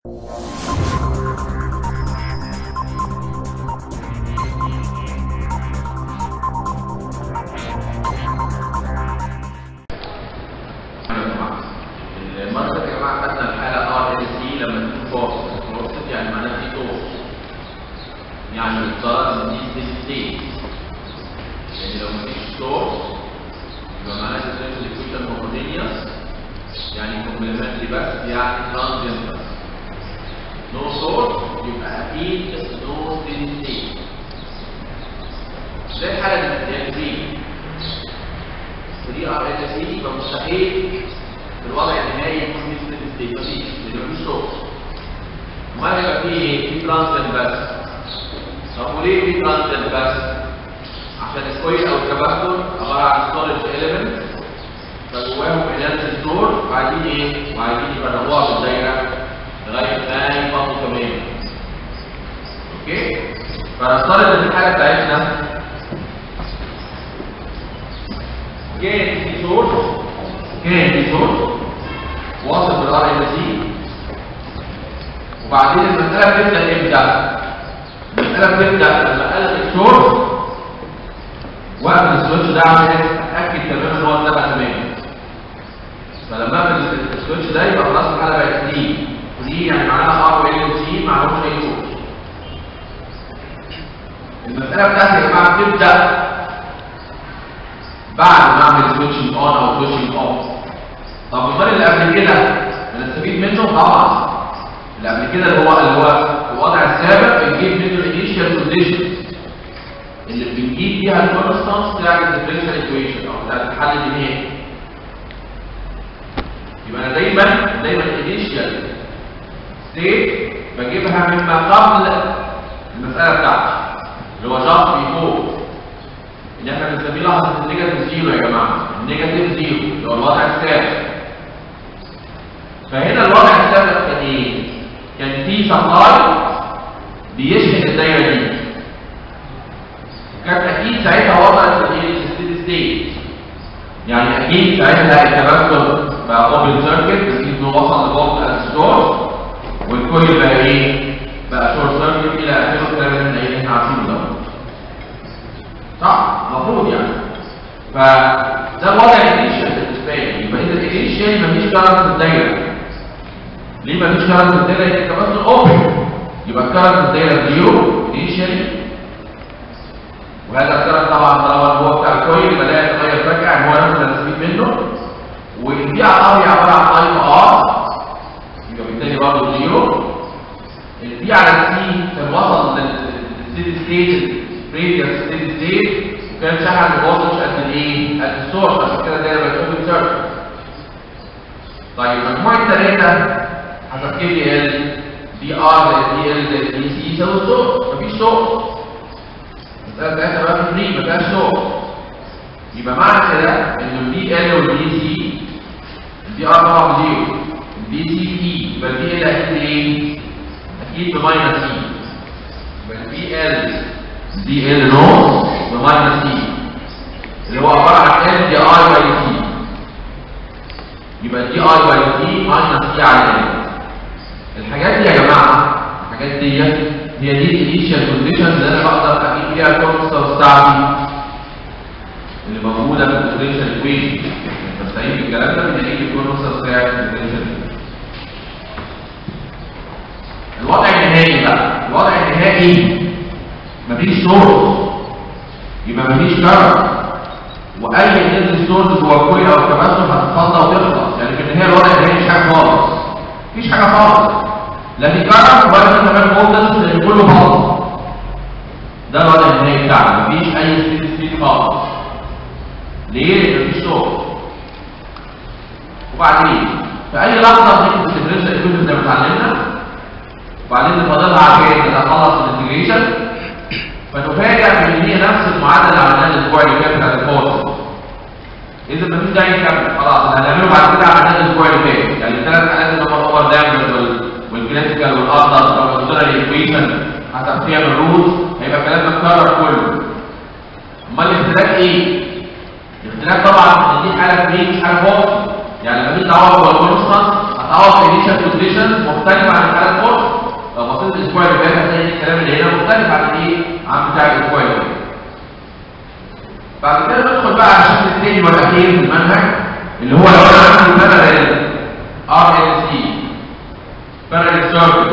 المرة يا جماعة خدنا الحالة ار ال سي لما تكون فورس فورس يعني معناها في طول يعني الضرر دي ستيت يعني لو مفيش سورس يبقى معناها الديفرنشال ايكويشن هوموجينيوس يعني كومبلمنتري بس يعني ترانزينت بس نو سورس يبقى اكيد نو ستيت زي الحالة دي اللي هي 3 3 ار ال سي يبقى مستحيل في الوضع النهائي يكون في ستيت ستيت مفيش لان مفيش سورس امال يبقى في ايه؟ في ترانزيت بس طب وليه في ترانزيت بس؟ عشان الكويل او الكاباستور عباره عن ستورج اليمنت فجواهم انرجي ستور وعايزين ايه؟ وعايزين يفرغوها في الدايره لغايه ما يفضوا تماما اوكي؟ فنفترض ان الحاله بتاعتنا كان في سورس كان في سورس واصل بالار ال سي وبعدين المساله بتبدا امتى؟ المساله بتبدا لما الغي السورس واقفل السويتش ده عشان اتاكد تماما ان هو اتبع تماما فلما اقفل السويتش ده يبقى خلاص الحاله بقت فري فري يعني معناها ار ال سي معلوش اي سورس المساله بتاعتي يا جماعه بتبدا بعد ما اعمل سويتشنج اون او سويتشنج اوف طب المثال اللي قبل كده انا استفيد منه طبعا اللي قبل كده اللي هو اللي هو الوضع السابق بنجيب منه الانيشال كونديشن اللي بنجيب فيها الكونستانس بتاع الديفرنشال ايكويشن او بتاع الحل النهائي يبقى انا دايما دايما الانيشال ستيت بجيبها مما قبل المساله بتاعتي اللي هو جاست بيفور اللي احنا بنسميه لحظه النيجاتيف زيرو يا جماعه النيجاتيف زيرو اللي هو الوضع السابق فهنا الوضع السابق كان ايه؟ كان في سبلاي بيشحن الدايره دي كانت اكيد ساعتها وصلت للستيد ستيت يعني اكيد ساعتها الكباستور بقى اوبن سيركت بس انه وصل لفولت الستور والكويل بقى ايه؟ بقى شورت سيركت الى اخره الكلام اللي احنا عارفينه ده صح؟ المفروض يعني فده الوضع الانيشال بالنسبه لي يبقى اذا الانيشال مفيش كارنت في الدايره ليه مفيش كارنت في الدايره؟ يبقى الكباستور اوبن يبقى الكارنت في الدايره زيرو انيشالي وهذا الكلام طبعا طالما هو بتاع الكويل يبقى لا يتغير فجأة هو نفس اللي منه والبي على الار عبارة عن اي في ار يبقى بالتالي برضه زيرو البي على السي كان وصل للستيدي ستيت بريفيوس ستيدي ستيت وكان شحن الفولتج قد الايه؟ قد السورس عشان كده دايما بقت اوبن سيركت طيب مجموع الثلاثة حسب كي بي ال دي ار زائد دي ال زائد دي سي يساوي السورس مفيش سورس المسألة بتاعتها بقى فري ما فيهاش سورس يبقى معنى كده ان الدي ال والدي سي الدي ار طبعا بزيرو الدي سي اي يبقى الدي ال اكيد ايه؟ اكيد بماينس اي يبقى الدي ال دي ال نو بماينس اي اللي هو عبارة عن ال دي اي باي تي يبقى الدي اي باي تي ماينس اي على ال الحاجات دي يا جماعة الحاجات دي هي دي الانيشال كونديشن اللي انا بقدر اجيب فيها الكونستانس بتاعتي اللي موجوده في الديفرنشال ايكويشن بستعين بالكلام ده من اجيب الكونستانس بتاعت الديفرنشال الوضع النهائي بقى الوضع النهائي مفيش سورس يبقى مفيش كارت واي انرجي سورس جوه الكويل او الكباستور هتتفضى وتخلص يعني في النهايه الوضع النهائي مش حاجه خالص مفيش حاجه خالص لا في كارت ولا في كمان فولتج لان كله فاضي ده الوضع النهائي بتاعنا مفيش اي ستيت ستيت خالص ليه؟ لان مفيش صوت وبعدين في اي لحظه بنكتب الديفرنشال ايكويشن زي ما اتعلمنا وبعدين نفضلها عشان نتخلص من الانتجريشن فنفاجئ بان هي نفس المعادله اللي عملناها الاسبوع اللي فات بتاعت الفورس اذا مفيش داعي نكمل خلاص هنعمله بعد كده عملناه الاسبوع اللي فات يعني الثلاث حالات اللي هم الاوفر دامج والكلاسيكال والاخضر والكونترال ايكويشن حسب فيها الروز هيبقى كلام متكرر كله امال الاختلاف ايه؟ الاختلاف طبعا ان دي حاله فري مش حاله فولت يعني لما تيجي تعوض جوه الكونستانت هتعوض في انيشال كونديشن مختلفه عن الحاله مختلف عن ايه؟ عن بتاع الاسبوع اللي فات. بعد كده ندخل بقى على الشكل الثاني والاخير في المنهج اللي هو لو انا عندي باراليل ار ال سي باراليل سيركت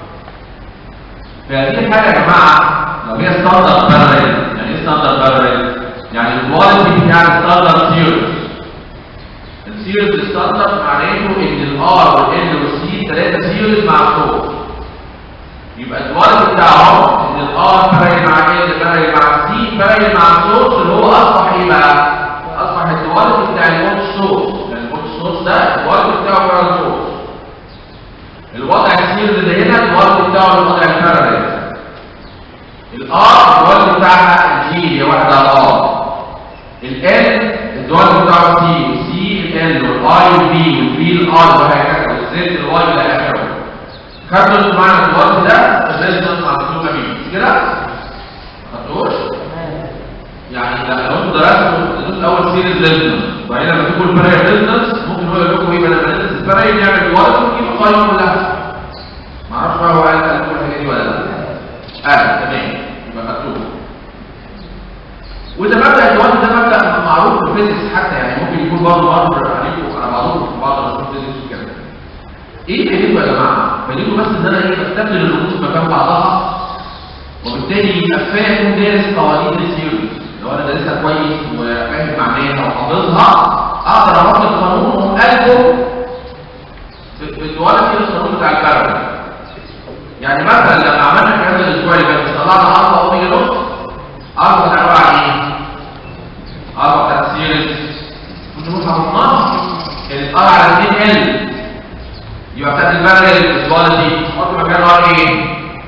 في هذه الحاله يا جماعه لو هي ستاندرد باراليل يعني ايه ستاندرد باراليل؟ يعني الكواليتي بتاع الستاندرد سيريز السيريز ستاندرد معناته ان الار والال والسي ثلاثه سيريز مع الصوت يبقى الكواليتي بتاعهم ان الار باراليل مع ال باراليل مع السي باراليل مع الصوت اللي هو اصبح ايه بقى؟ اصبح الكواليتي بتاع الفولت سورس يعني الفولت سورس ده الكواليتي بتاعه باراليل سورس الوضع السيريز اللي هنا الكواليتي بتاعه الوضع الباراليل الار الدول بتاعها الجي هي واحده على ار ال الدول بتاعها سي والسي ال والاي والبي والبي الاي وهكذا والزد الواي الى اخره خدوا انتوا معانا الدول ده الريزنس مع السلوكه مين مش كده؟ ما خدتوش؟ يعني لا لو انتوا درستوا تدوس الاول سيريز ريزنس وبعدين لما تجيبوا البراير ريزنس ممكن هو يقول لكم ايه بدل ما ندرس البراير نعمل دول ونجيب القايمه كلها معرفش بقى هو قال كل الحاجات دي ولا لا اه تمام يبقى خدتوه وده مبدا الوقت ده مبدا معروف في الفيزيكس حتى يعني ممكن يكون برضه مر عليكم على بعضكم في بعض الرسوم الفيزيكس وكده ايه فايدته يا جماعه؟ فايدته بس ان انا ايه بستبدل الرموز مكان بعضها وبالتالي يبقى كفايه اكون دارس قوانين السيريز لو انا دارسها كويس وفاهم معناها وحافظها اقدر احط القانون وقلبه في الدوالتي القانون بتاع البارد يعني مثلا لما عملنا في هذا الاسبوع اللي فات طلعنا اربع اوميجا نص اربع كان عباره عن ايه؟ اربع بتاعت سيريز كنت نقول حفظناها كانت ار على 2 ال يبقى بتاعت البارل الكواليتي احط مكان ار ايه؟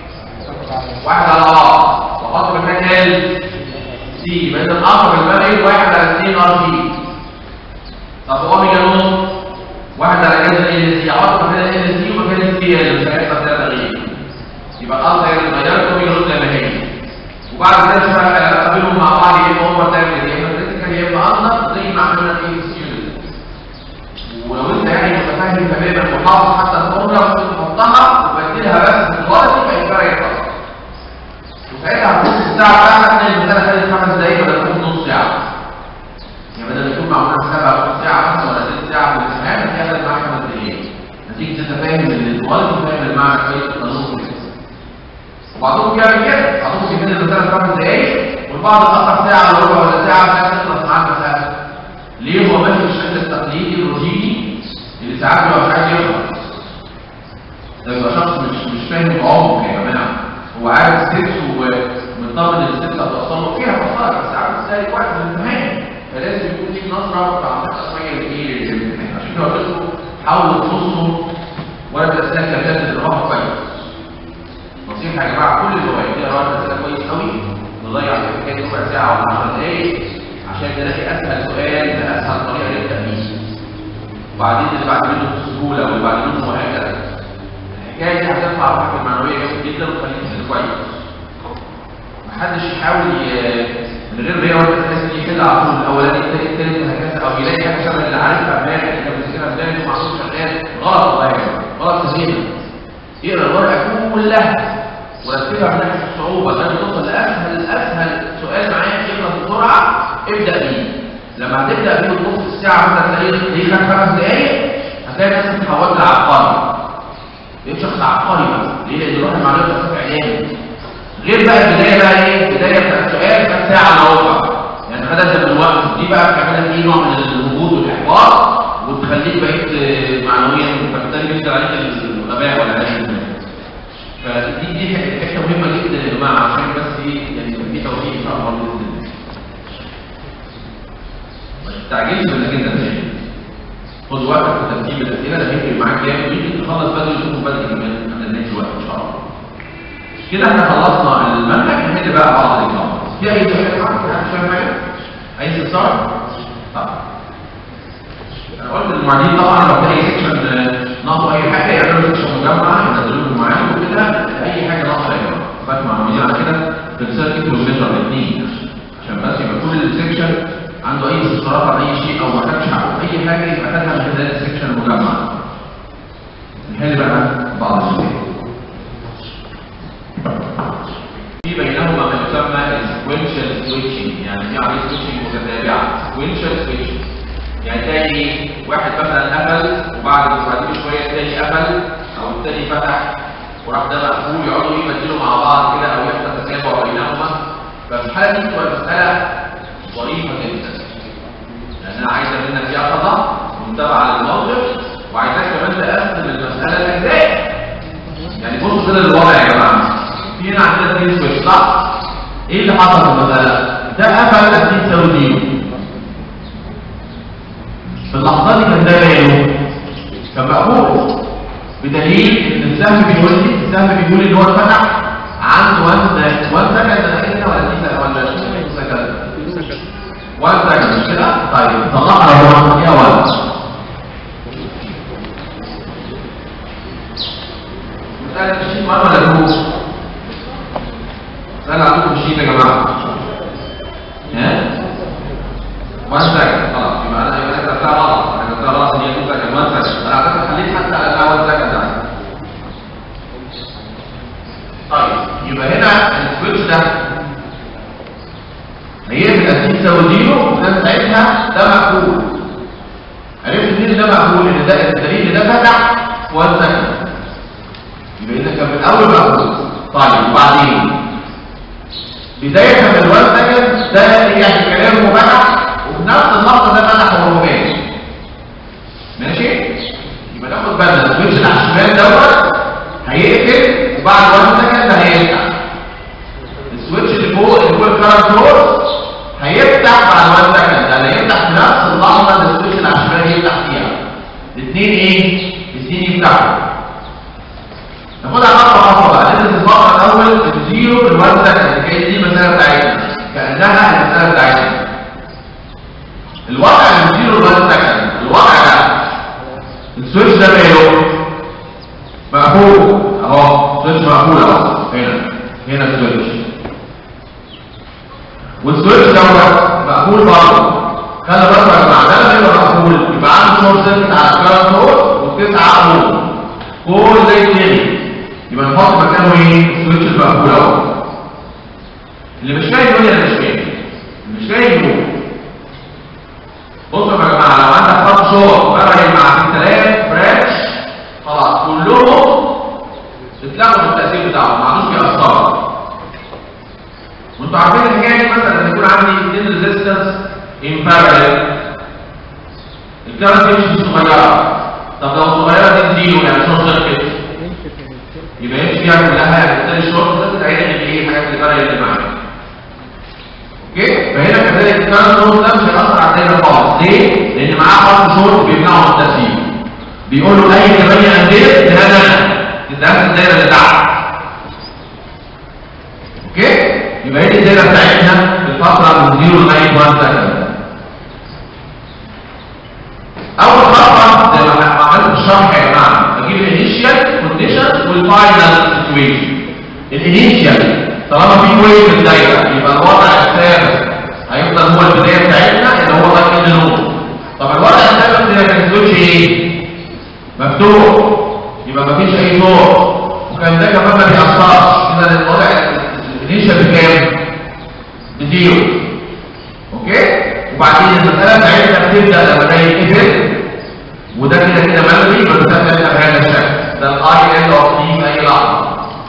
واحد على ار واحط مكان ال سي يبقى اذا اقرب البارل واحد على 2 ار سي طب اوميجا نص واحد على كذا ال سي احط مكان ال سي ومكان السي ال مش هيحصل فيها تغيير يبقى الارض هي اللي اتغيرت اوميجا نص زي ما هي وبعد كده شويه اقابلهم مع بعض يا اما هم تعمل يا اما كريتيكال يا اما انضف زي ما عملنا في السيولز ولو انت يعني متفاهم تماما وحافظ حتى الفورمولا ممكن تحطها وبدلها بس في الوقت يبقى الفرق يخلص وساعتها هتكون الساعه بتاعتك تلاقي المساله خدت خمس دقايق ولا تكون نص ساعه يعني بدل ما يكون معمول حسابها نص ساعه بس ولا ست ساعه في الامتحان هتلاقيها خدت معاك خمس دقايق نتيجه انت فاهم ان الوقت فاهم المعنى كويس القانون كويس وبعضهم بيعمل كده بعضهم بيبدا المساله في خمس دقايق والبعض اتاخر ساعه ولا ربع ولا ساعه عشان تخلص معاه المساله ليه هو ماشي بالشكل التقليدي الروتيني اللي ساعات بيبقى مش عايز يخلص ده بيبقى شخص مش مش فاهم بعمق يا جماعه هو عارف ستيبس ومطمن ان الستيبس هتوصل له فيها توصلك بس عارف ازاي وقت الامتحان فلازم يكون ليك نظره بتاعتك شويه لايه للامتحان عشان كده قلت لكم حاولوا تبصوا ولا الاسئله كانت الراحه كويس نصيحه يا جماعه كل اللي هو يقرا الاسئله كويس قوي نضيع في حكايه ربع ساعه ولا 10 دقائق عشان نلاقي اسهل سؤال باسهل طريقه نبدا بيه وبعدين اللي بعد منه بسهوله واللي بعد منه وهكذا الحكايه دي هترفع روحك المعنويه جامد جدا وتخليك تحل كويس محدش يحاول ي... من غير رياضه تحس ان يحل على طول الاولاني الثاني الثالث وهكذا او يلاقي حاجه شبه اللي عارفها امبارح اللي كان بيذاكرها امبارح ومعصوم شغال غلط والله يا جماعه غلط تماما اقرا الورقه كلها ورتبها من ناحيه الصعوبه لما توصل لاسهل اسهل سؤال معاك اقرا بسرعه ابدا بيه لما هتبدا بيه نص ساعه مثلا تلاقيه تلاقيه خد خمس دقائق هتلاقي نفسك اتحولت لعبقري بقيت شخص عبقري بقى ليه؟ لان روح المعلومات بتاعتك اعلامي غير بقى البدايه بقى ايه؟ البدايه بتاعت السؤال كانت ساعه الا ربع يعني خدت من الوقت دي بقى بتعملها ايه نوع من الهبوط والاحباط وتخليك بقيت معنويا فبالتالي بينزل عليك الغباء ولا اي فدي دي حته مهمه جدا يا جماعه عشان بس ايه يعني يبقى في توفيق ان شاء الله باذن الله. ما تستعجلش انك انت تنام. خد وقتك في ترتيب الاسئله ده هيفرق معاك جامد ويمكن تخلص بدري وتكون بدري كمان ما تنامش وقت ان شاء الله. كده احنا خلصنا المنهج نحل بقى بعض الاجابات. في اي سؤال يا جماعه؟ حد فاهم حاجه؟ اي استفسار؟ طيب. انا قلت للمعيدين طبعا لو في اي سكشن ناقصه اي حاجه يعملوا سكشن مجمع ينزلوه معاهم وكده اي حاجه ناقصه يا جماعه فات مع المعيدين على كده في السيركت والميجر الاثنين عشان بس يبقى كل السكشن عنده اي استفسارات عن اي شيء او ما خدش اي حاجه يبقى خدها من خلال السكشن المجمع نحل بقى بعض الاسئله والتاني فتح وراح ده مقفول يقعدوا يبدلوا مع بعض كده او يحصل تتابع بينهما ففي الحاله دي تبقى المساله ظريفه جدا لان انا عايزه منك يقظه ومتابعه للموقف وعايزاك كمان تقسم المساله لاجزاء يعني بصوا كده للوضع يا جماعه في هنا عندنا اتنين سويتش صح؟ ايه اللي حصل في المساله؟ ده قفل اتنين تساوي زيرو في اللحظه دي كان ده ماله؟ كان مقبول بدليل ان السهم بيقول لي السهم بيقول ان هو اتفتح عند 1 1 سكند انا كده ولا 2 سكند ولا 2 سكند 1 سكند مش كده؟ طيب طلعنا هو يا 1 مسألة تشيل مرة ولا تروح؟ مسألة عندكم تشيل يا جماعة ها؟ 1 سكند خلاص يبقى انا يبقى انا كتبتها غلط انا كتبتها غلط ان هي 2 سكند 1 سكند انا اعتقد خليت حتى على 1 سكند عادي طيب يبقى هنا السويتش ده هيقفل اسيد تساوي زيرو وده ساعتها ده مقفول عرفت منين ان ده مقفول ان ده الدليل ان ده فتح في 1 سكند يبقى اذا كان من الاول مقفول طيب وبعدين بداية من 1 سكند ده يعني كلام مفتح وفي نفس اللحظة ده فتح وهو ماشي ماشي يبقى ناخد بالنا السويتش اللي على الشمال دوت هيقفل وبعد 1 سكند هيفتح السويتش اللي فوق اللي هو الكارنت سورس هيفتح بعد 1 سكند يعني هيفتح في نفس اللحظه اللي السويتش اللي على الشمال يفتح فيها الاثنين ايه؟ الاثنين يفتحوا ناخدها خطوه خطوه بقى ندرس الفقره الاول الزيرو في 1 سكند هي دي المساله بتاعتنا كانها المساله بتاعتنا الوضع الزيرو في 1 سكند الوضع ده السويتش ده ماله؟ مقفول اهو سويتش مقفول اهو هنا هنا السويتش والسويتش دوت مقفول برضه خلي بالك يا جماعه ده لما يبقى مقفول يبقى عنده شورت سيركت على الكارت سورس والتسعه اهو كل زي التاني يبقى نحط مكانه ايه؟ السويتش المقفول اهو اللي مش فاهم يقول لي انا مش فاهم اللي مش فاهم يقول بصوا يا جماعه لو عندك خط شورت فرق مع ثلاث برانش خلاص كلهم اتلغوا في التأثير بتاعهم ما عادوش بيأثروا وانتوا عارفين الحكايه دي مثلا لما يكون عندي اثنين ريزيستنس ان بارallel الكارت مش صغيره طب لو صغيره دي زيرو يعني شورت سيركت يبقى يمشي فيها كلها يعني بالتالي الشورت سيركت هيعمل ايه الحاجات اللي بارallel اللي معايا اوكي فهنا كذلك الكارت شورت ده مش هيأثر على الدايره خالص ليه؟ لان معاه خط شورت بيمنعه من التأثير بيقولوا اي 8 امبير تهدى تدخل الدايره اللي تحت اوكي يبقى هي دي الدايره بتاعتنا في الفتره من 0 لغايه 1 سكند اول خطوه زي ما عملت في الشرح يا جماعه بجيب الانيشال كونديشنز والفاينل سيتويشن الانيشال طالما في ويف في الدايره يبقى الوضع الثابت هيفضل هو البدايه بتاعتنا اللي هو لايك نور طب الوضع الثابت ده كان السويتش ايه؟ مفتوح يبقى مفيش اي نور وكان ده كمان ما بيأثرش كده الوضع الانيشال بكام؟ بزيرو اوكي؟ وبعدين المسألة بتاعتنا بتبدأ لما ده يتقفل وده كده كده ملغي يبقى المسألة بتبقى بهذا الشكل ده الاي ال اوف تي في اي لحظة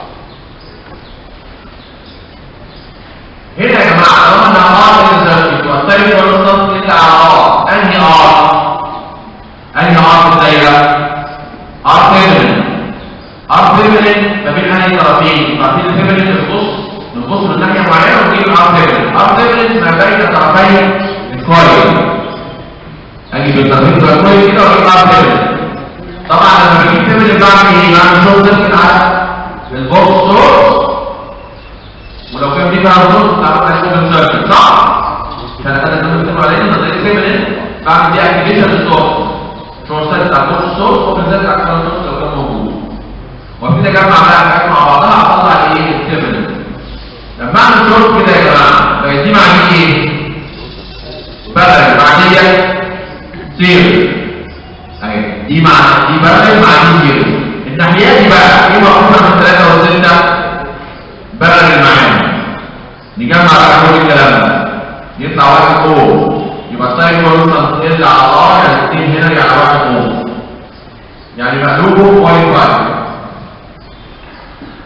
هنا يا جماعة لو انا ار ال سيركت والتالي كونستانت الا على ار انهي ار؟ انهي ار في الدايرة؟ ار فيمينين ار فيمينين ما بين انهي طرفين طرفين الفيمينين نبص نبص من ناحيه معينه ونجيب ار فيمينين ار فيمينين ما بين طرفي الكويل اجي بالطرفين بتوع الكويل كده واجيب ار فيمينين طبعا لما بجيب فيمينين بعمل ايه؟ بعمل شورت سيركت على البوكس سورس ولو كان في فيها نص تعرف عليه شورت سيركت صح؟ كان انا لما بتكلم عليه نظريه فيمينين بعمل دي اكتيفيشن للسورس شورت سيركت على البوكس سورس وبنزل على الكويل سورس لو كان موجود وابتدي اجمع بقى حاجات مع بعضها اطلع ايه التبل لما اعمل شورت كده يا جماعه بقت دي معنيه ايه؟ بدل معنيه زيرو اهي دي مع دي بدل معنيه زيرو الناحيات دي بقى ايه مقصوده من 3 و6 بدل المعاني نجمع بقى كل الكلام ده يطلع واحد او يبقى الساين كونستانت ال على ار يعني 2 هنا على واحد او يعني مقلوبه 0.5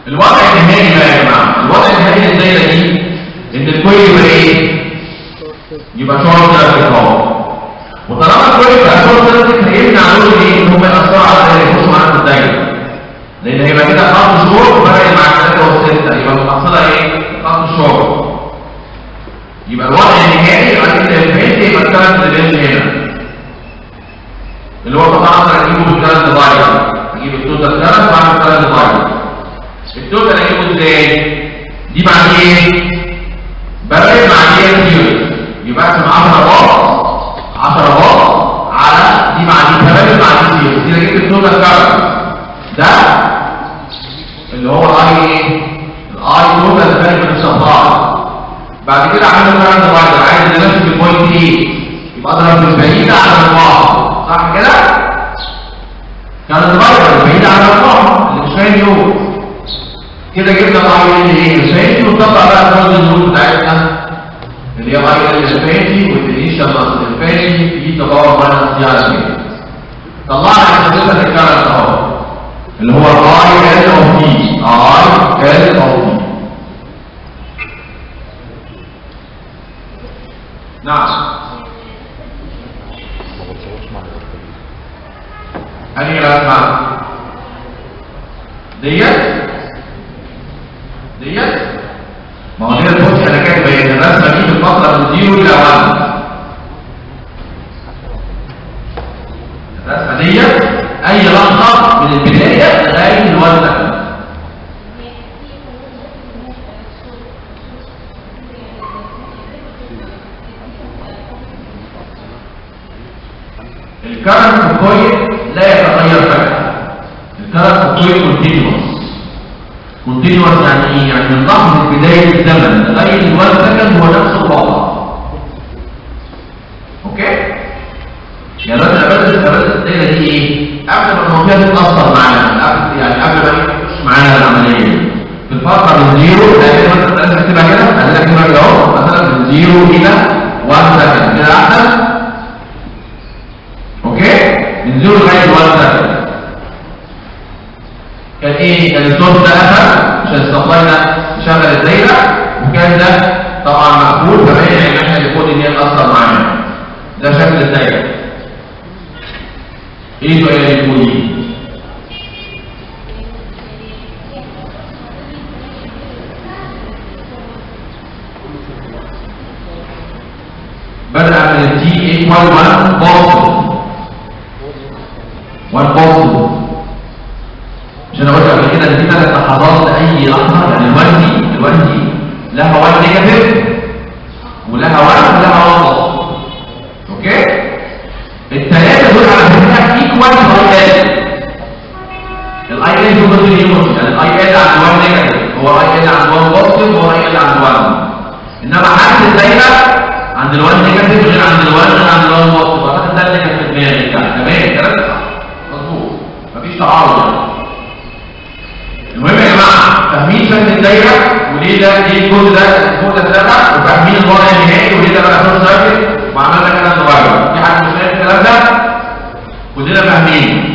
الوضع النهائي بقى يا جماعه الوضع النهائي للدايره دي ان الكويل يبقى ايه؟ يبقى شورت سيركت اهو وطالما الكويل بقى شورت سيركت هيمنع دول ايه؟ ان هم ياثروا على الدايره يخشوا معانا في الدايره لان هيبقى كده خط شورت فرق مع الثلاثه والسته يبقى محصلها ايه؟ خط شورت يبقى الوضع النهائي يبقى كده الفيس يبقى الكارنت اللي بين هنا اللي هو طبعا هنجيبه بالكارنت ديفايدر هجيب التوتال كارنت مع الكارنت ديفايدر التوتال هجيبه ازاي؟ دي مع دي ايه؟ برد مع دي كتير يبقى اقسم 10 واط 10 واط على دي مع دي برد مع دي كتير كده جبت التوتال كارنت ده اللي هو اي ايه؟ الاي توتال فاليو سبلاي بعد كده عملنا كارنت ديفايدر عايز نمشي بالبوينت ايه؟ يبقى اضرب البعيد على المقام صح كده؟ كارنت ديفايدر البعيد على المقام اللي مش فاهم يقول كده جبنا الاي ال ايه الفانتي ونطبق بقى الكود النور بتاعتنا اللي هي اي ال الفانتي والانيشال ناقص الفانتي في تباور ماينس دي على كده طلعنا حساسيه الكارنت اهو اللي هو اي ال او تي اي ال او تي نعم أنهي رسمة؟ ديت؟ ديت؟ ما هو ديت بص أنا كاتب إن الرسمة دي بتفضل من زيرو إلى 1 الرسمة ديت أي لحظة من البداية لغاية الوان ده الكرنت في الكويل لا يتغير فجأة الكرنت في الكويل كونتينوس كونتينوس يعني ايه؟ يعني من لحظة بداية الزمن لغاية الوان سكند هو نفس الوضع اوكي؟ يعني لازم ابدل ابدل الدايرة دي ايه؟ قبل ما المنطقة تتأثر معانا قبل يعني قبل ما يخش معانا العملية في الفترة من زيرو لكن مثلا لازم اكتبها كده خلينا اكتبها كده اهو مثلا من زيرو إلى 1 سكند كده أحسن اوكي من زيرو لغايه 1 سكند كان ايه كان الصوت ده قفل عشان السبلاي ده يشغل الدايره وكان ده طبعا مقفول فبين ان احنا المفروض ان هي تاثر معانا ده شكل الدايره ايه سؤال يكون ايه بدأ من التي equal 1 positive 1 positive عشان اقول لك قبل كده ان في ثلاث لحظات لاي لحظه يعني الوان دي الوان دي لها 1 نيجاتيف ولها 1 ولها 1 بوزيتيف اوكي الثلاثه دول على فكره ايكوال الاي ال الاي ال هو ضد اليونت يعني الاي ال عند 1 نيجاتيف هو اي ال عند 1 بوزيتيف وهو اي ال عند 1 انما عكس الدايره عند ال1 نيجاتيف غير عند ال1 غير عند ال1 بوزيتيف اعتقد ده اللي كان في دماغي يعني تمام الكلام ده صح مظبوط مفيش تعارض يعني المهم يا جماعه فاهمين شكل الدايره وليه ده ليه الجزء ده الجزء ده اتلغى وفاهمين الوضع النهائي وليه ده بقى فور سايكل وعملنا كده صغير في حد مش فاهم الكلام ده كلنا فاهمين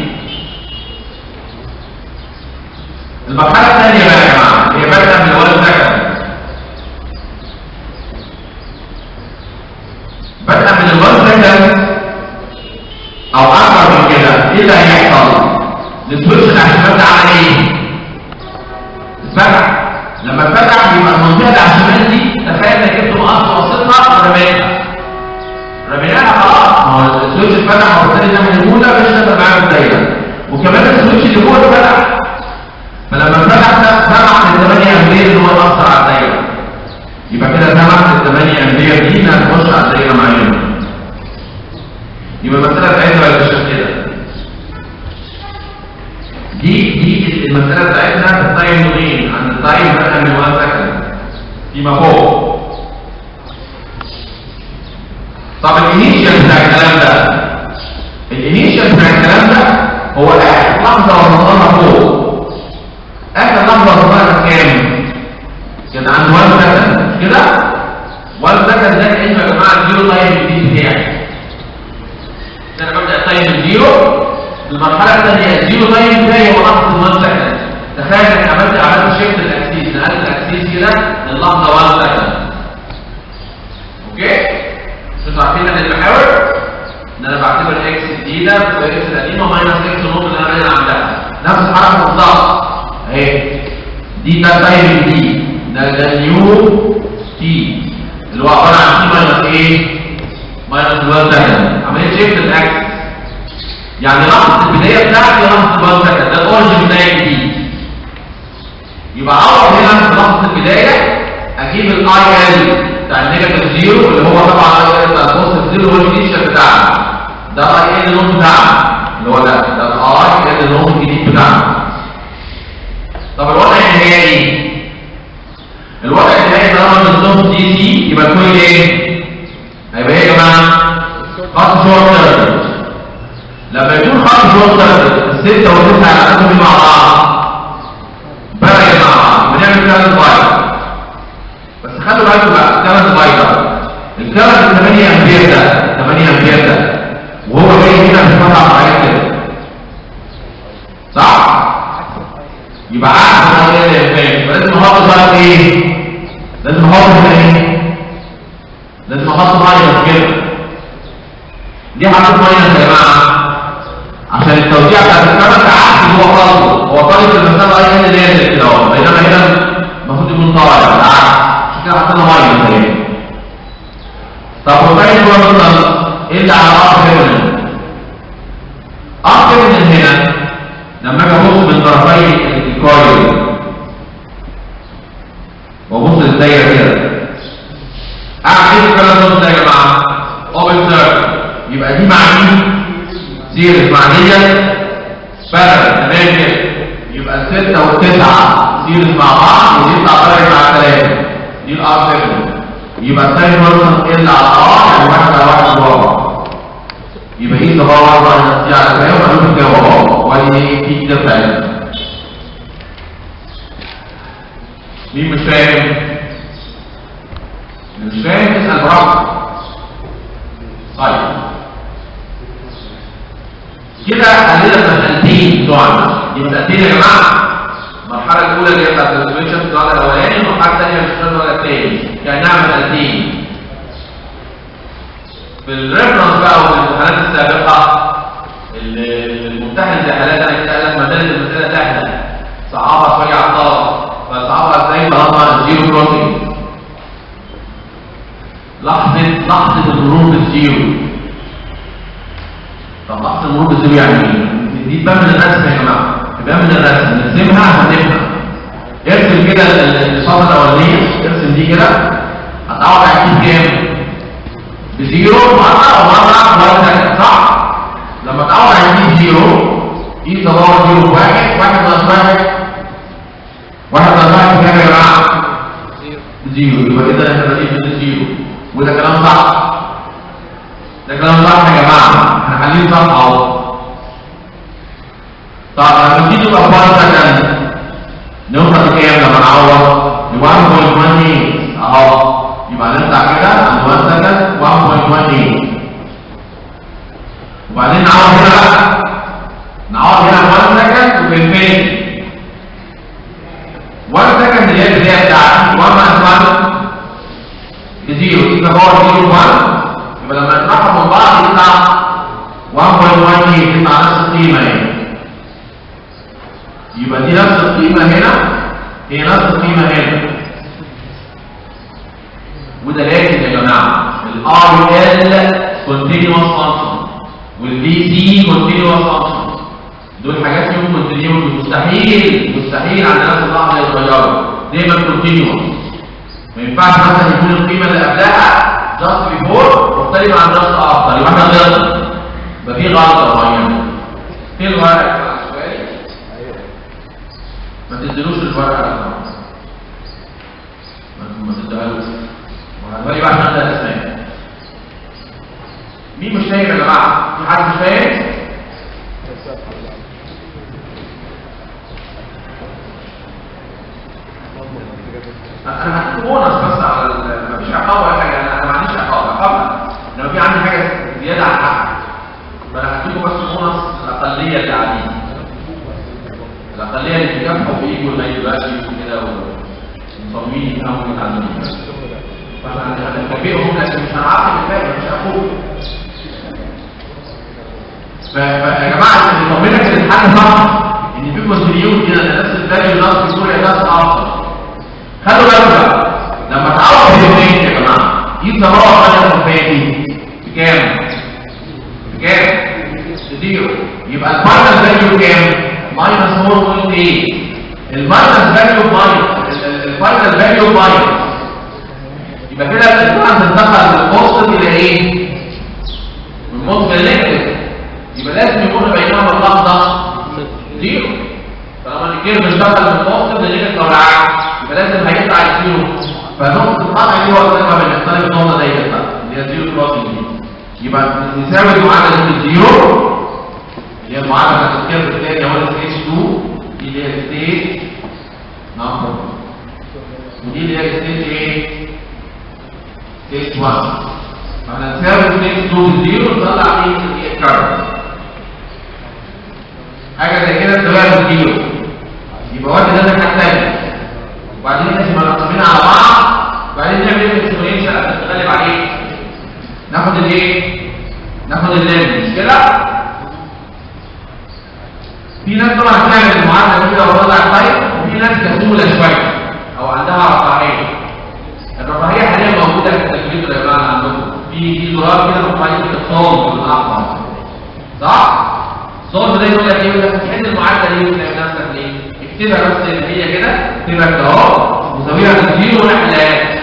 المرحله الثانيه بقى يا جماعه هي بادئه من اول سكند بدأ من الوان سكند او اكبر من كده ايه اللي هيحصل السويتش الاحتمال ده على ايه اتفتح لما اتفتح يبقى المنطقه اللي على الشمال دي تخيل انك جبت مقص وسطها ورميتها رميناها خلاص ما هو السويتش اتفتح وبالتالي الناحيه الاولى مش هتبقى معانا الدايره وكمان السويتش اللي جوه اتفتح فلما اتفتح ده سمح لل 8 امبير ان هو ياثر على الدايره يبقى كده سمح لل 8 امبير دي انها تخش على الدايره معانا يبقى المساله بتاعتنا بقى بالشكل كده دي دي المساله بتاعتنا في التايم دومين عند التايم بدأ من 1 سكند فيما فوق طب الانيشال بتاع الكلام ده الانيشال بتاع الكلام ده هو اخر لحظه وصلنا فوق اخر لحظه وصلنا كام؟ كان عند 1 سكند مش كده؟ 1 سكند ده كانه يا جماعه الزيرو تايم الجديد بتاعي ده انا ببدا تايم الزيرو المرحله الثانيه الزيرو تايم بتاعي هو لحظه 1 سكند تخيل انك عملت عملت شيفت دي ده تايم دي ده ده نيو تي اللي هو عباره عن تي ماينس ايه؟ ماينس 1 سكند عمليه شيفت الاكسس يعني لحظه البدايه بتاعتي لحظه 1 سكند ده الاوريجن بتاعي دي يبقى اعوض هنا في لحظه البدايه اجيب الاي ال بتاع النيجاتيف زيرو اللي هو طبعا الاي ال بتاع البوزيتيف زيرو هو الانيشال بتاعنا ده الاي ال نوت بتاعنا اللي هو ده ده الاي ال نوت الجديد بتاعنا طب الوضع النهائي الوضع النهائي طالما النظام دي سي يبقى الكويل ايه؟ هيبقى ايه يا جماعه؟ خط شورت سيركت لما يكون خط شورت سيركت الستة والتسعة يعتمدوا مع بعض بقى يا جماعه بنعمل كارنت باير بس خلوا بالكم بقى كارنت باير الكارنت 8 امبير ده 8 امبير ده وهو جاي هنا في فتحه معينه كده صح؟ يبقى عكس الاي ال امبير فلازم احط بقى ايه؟ لازم احط هنا ايه؟ لازم احط ماينس كده ليه حطيت ماينس يا جماعه؟ عشان التوزيع بتاع الكارنت عكس اللي هو طالبه هو طالب في المسافه اي ان نازل كده اهو بينما هنا المفروض يكون طالع بالعكس عشان كده حطينا ماينس اهي طب والباقي هو مثلا ايه اللي على ار فيمنن ار فيمنن هنا لما اجي ابص من طرفي الكويل وابص للدايره كده اعمل ايه الكلام ده يا جماعه اوبن سيركل يبقى دي مع مين سيريز مع ديت بارل تمام كده يبقى الستة والتسعة سيريز مع بعض ودي يطلع بارل مع الثلاثة دي الار 7 يبقى الثاني فرصة ال على ار يعني واحد على واحد رابع يبقى ايه اللي هو اربعة نفسي على كده وهنشوف كده اهو وادي ايه في كده بتاعتنا مين مش فاهم؟ اللي مش فاهم اسأل براحتك طيب كده حلينا المسألتين بتوعنا دي مسألتين يا جماعة المرحلة الأولى اللي هي بتاعت السويتشر في الوضع الأولاني والمرحلة الثانية مش في الوضع الثاني يعني نعمل مسألتين في الريفرنس بقى وفي الامتحانات السابقة اللي الممتحن زي حالات أنا كده قال لك ما زالت المسألة سهلة صعبها شوية على الطلبة فصعبها ازاي طالما زيرو كروسنج لحظة لحظة المرور بالزيرو طب لحظة المرور بالزيرو يعني ايه؟ دي تبان من الرسم يا جماعة تبان من الرسم نرسمها عشان نفهم ارسم كده الصفحة الأولانية ارسم دي كده هتعوض هتجيب كام؟ بزيرو مرة أو مرة مرة ثانية صح؟ لما تعوض هتجيب زيرو ايه تدور زيرو واحد واحد ناقص واحد واحد ناقص واحد كام يا جماعة؟ زيرو يبقى كده احنا بنجيب زيرو وده كلام صح ده كلام صح يا جماعه احنا حالين صح اهو طب لما تيجي تبقى فرصه ثانيه نوصل لكام لما نعوض ل 1.18 اهو يبقى نطلع كده عند 1 سكند 1.18 وبعدين نعوض هنا بقى نعوض هنا 1 سكند وفي الفين 1 سكند اللي هي البدايه بتاعتي 1 ناقص 1 بزيرو يبقى باور زيرو 1 يبقى لما نطرحهم من بعض يطلع 1.1 يطلع نفس القيمة هنا يبقى دي نفس القيمة هنا هي نفس القيمة هنا وده لازم يا جماعة ال RL continuous function وال DC continuous function دول حاجات فيهم continuous مستحيل مستحيل عند نفس اللحظة يتغيروا دايما continuous ما ينفعش مثلا يكون القيمة اللي قبلها just before مختلفة عن just after يبقى احنا غلط يبقى في غلطة معينة في الورق ما تديلوش الورقة ما تديهالوش وهتوري بقى عشان ده اسماء مين مش فاهم يا جماعة؟ في حد مش فاهم؟ انا هديك بونص بس على ال- مفيش عقاب ولا حاجه انا أنا ما عنديش عقاب عقاب لو في عندي حاجه زياده عن حقك فانا هديكم بس بونص الاقليه اللي قاعدين الاقليه اللي بيكافحوا بيجوا ما يبقاش يجوا كده ومصممين يفهموا يتعلموا فاحنا هنكافئهم لكن مش هنعاقب الباقي مش هنقول فيا جماعه اللي يطمنك ان الحل صح ان في كونتينيوتي كده نفس الفاليو نفس الصوره بس افضل خلوا بالكم بقى لما تعوض بالاثنين يا جماعه دي تراوح على الفاتي بكام؟ بكام؟ زيرو يبقى الفاينل فاليو كام؟ ماينس 4.8 الماينس فاليو ماينس الفاينل فاليو ماينس يبقى كده الديفرنس انتقل من بوزيتيف الى ايه؟ من بوزيتيف الى نيجاتيف يبقى لازم يكون بينهما اللحظه زيرو طالما الكيرف اشتغل من بوزيتيف لنيجاتيف او العكس يبقى لازم هيطلع الزيرو فنقطه القطع دي هو القمه بنختار النقطه ديت بقى اللي هي زيرو كروسنج دي يبقى نساوي المعادله دي بالزيرو اللي هي المعادله بتاعت الكيرف الثاني هو الستيج 2 دي اللي هي الستيج نمبر ودي اللي هي الستيج ايه؟ ستيج 1 فاحنا نساوي ستيج 2 بالزيرو نطلع مين الكيرف حاجه زي كده نساويها بالزيرو يبقى وقت ده الناحيه الثانيه وبعدين نقسم الرقمين على بعض وبعدين نعمل ايه اكسبوننشال عشان نتغلب عليه ناخد الايه ناخد اللام مش كده في ناس طبعا بتعمل المعادله كده وتطلع الطيب وفي ناس كسوله شويه او عندها رفاهيه الرفاهيه حاليا موجوده في التكليف يا جماعه عندكم في في زرار كده رفاهيه كده صوت بالاحمر صح صوت ده يقول لك ايه يقول لك تحل المعادله دي وتلاقي نفسك ليه اكتبها بس اللي هي كده اكتبها كده اهو وسويها بالزيرو ونحلات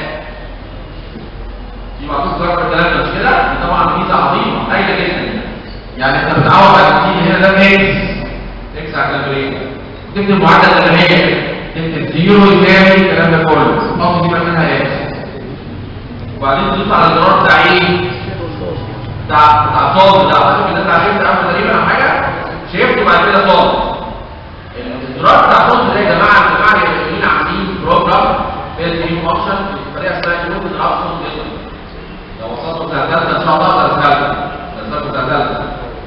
دي معطوك ضرب الكلام مش كده دي طبعا ميزه عظيمه هايله جدا يعني انت بتعوض على التي هنا ده اكس اكس على الكالكوليتر تكتب المعادله الالمانيه تكتب زيرو يساوي الكلام ده كله حط دي مكانها اكس وبعدين تدوس على الزرار بتاع ايه؟ بتاع بتاع صاد بتاع شوف الناس عارفين تعمل تقريبا او حاجه شيفت وبعد كده صاد الزرار بتاع صاد ده يا جماعه الجماعه اللي مسؤولين عاملين بروجرام بيلد ان فانكشن بطريقه اسمها يوم اضراب صوت جدا لو وصلتوا بتاع ثالثه ان شاء الله تسالوا تسالوا بتاع ثالثه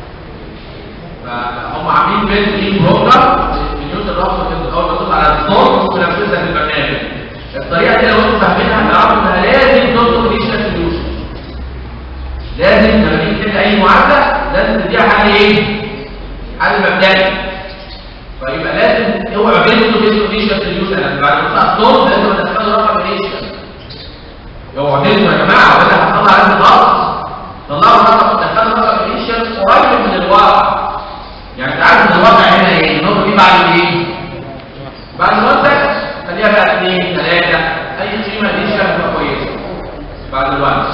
فهم عاملين بيلد ان بروجرام بيوز الرابط اول ما تدوس على الصوت ونفذها في البرنامج الطريقه دي لو انتوا فاهمينها هتعرفوا انها لازم تطلب ريشن سوليوشن لازم لما تيجي تحل اي معادله لازم تديها حل ايه؟ حل مبدئي فيبقى لازم اوعوا تنسوا تنسوا ريشن سوليوشن بعد ما تطلع الصوت لازم تدخلوا رقم ريشن اوعوا تنسوا يا جماعه ولا هتطلع لازم غلط طلعوا رقم تدخلوا رقم ريشن قريب من الواقع يعني انت عارف ان الواقع هنا ايه؟ النقطه دي بعد ايه؟ بعد المنتج خليها بقى اثنين ثلاثه اي قيمه ريشن تبقى كويسه بعد الوقت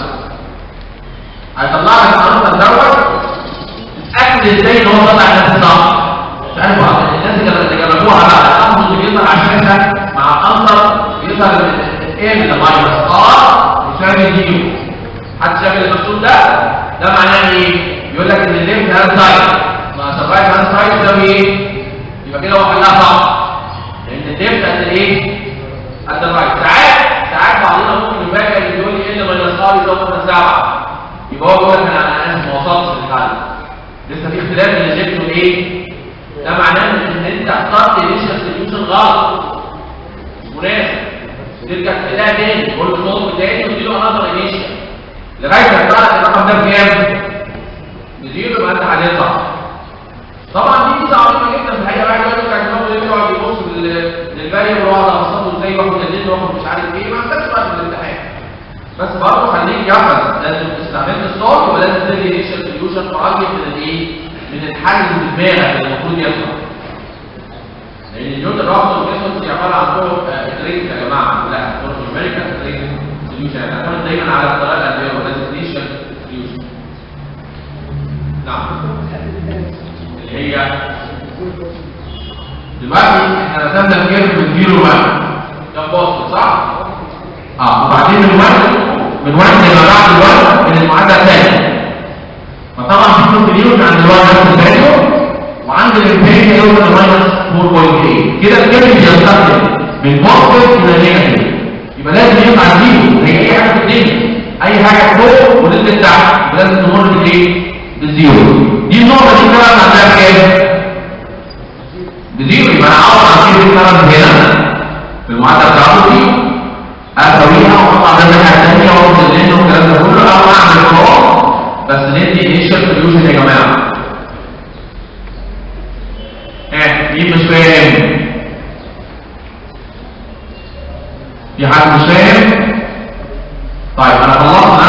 هيطلع لك المنتج دوت تتاكد ازاي ان هو طلع نفس الصح مش عارف بعض الناس اللي جربوها بقى الامر اللي بيظهر على الشاشه مع الانظر بيظهر ايه من ماينس ار يساوي زيرو حد شاف المقصود ده ده معناه ايه يقول لك ان الليمت هاند سايد مع سبرايت هاند سايد يساوي ايه يبقى كده هو حلها صح لان الليمت قد الايه قد الرايت ساعات ساعات بعضنا ممكن يفاجئ اللي يقول لي ان ماينس ار يساوي مثلا 7 يبقى هو بيقول لك انا انا اسف ما وصلتش للحل لسه في اختلاف بين الليمت والايه ده معناه ان انت اخترت الانيشال سوليوشن غلط مش مناسب ترجع تلاقيها تاني تقول له صوت تاني وتديله انظر انيشال لغايه ما يطلع لك الرقم ده بكام؟ بزيرو يبقى انت حليت صح طبعا دي ميزه عظيمه جدا في الحقيقه بعد ما يرجع الجواب يقعد يبص للفاريبل ويقعد اوصله ازاي واخد الليل واخد مش عارف ايه ما عندكش وقت في الامتحان بس برضه خليك يحفظ لازم تستعمل الصوت ولازم تدي انيشال سوليوشن قريب من الايه؟ من الحل اللي في دماغك اللي المفروض يطلع لان النيوتن الرابط والميثود دي عباره عن طرق اتريت يا جماعه لا طرق نيوميريكال اتريت سوليوشن يعني اعتمد دايما على الطريقه الادويه ولازم انيشال سوليوشن نعم اللي هي دلوقتي احنا رسمنا الكيرف من 0 1 ده بوست صح؟ اه وبعدين من 1 من 1 لما بعد ال 1 من المعادله الثانيه فطبعا في كونتينيوز عند الواي نفس الفاليو وعند الامبيريكال يوصل لماينس 4.8 كده الكيرف بينتقل من بوزيتيف الى نيجاتيف يبقى لازم يطلع زيرو هي اي حاجه في الدنيا اي حاجه فوق ونزلت تحت لازم تمر بالايه؟ بالزيرو دي النقطه دي كمان عندها كام؟ بزيرو يبقى انا اعوض عن زيرو كمان هنا في المعادله بتاعته دي اسويها واحط على الناحيه الثانيه واخد اللين والكلام ده كله او اعمل خلاص بس ندي انيشال سوليوشن يا جماعه ها مين مش فاهم في حد مش فاهم؟ طيب انا خلصت